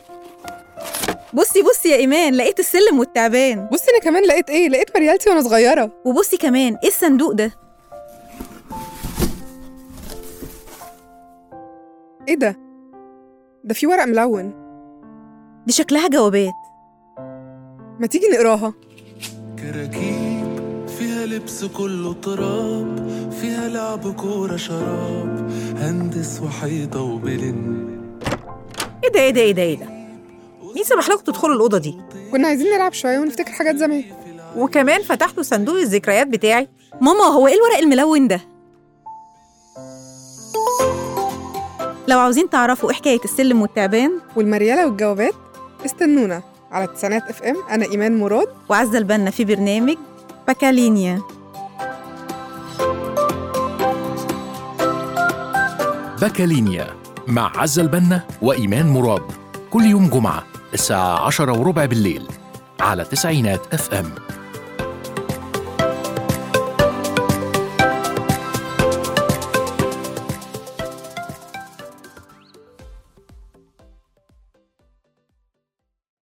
بصي بصي يا ايمان لقيت السلم والتعبان بصي انا كمان لقيت ايه لقيت مريالتي وانا صغيره وبصي كمان ايه الصندوق ده ايه ده ده في ورق ملون دي شكلها جوابات ما تيجي نقراها كراكيب فيها لبس كله تراب فيها لعب كورة شراب هندس وحيطة وبلن ايه ده ايه ده ايه ده ايه ده مين سمح لكم تدخلوا الاوضه دي كنا عايزين نلعب شويه ونفتكر حاجات زمان وكمان فتحتوا صندوق الذكريات بتاعي ماما هو ايه الورق الملون ده لو عاوزين تعرفوا ايه حكايه السلم والتعبان والمريالة والجوابات استنونا على تسعينات اف ام انا ايمان مراد وعزة البنا في برنامج باكالينيا بكالينيا مع عزة البنا وإيمان مراد كل يوم جمعة الساعة عشرة وربع بالليل على تسعينات اف ام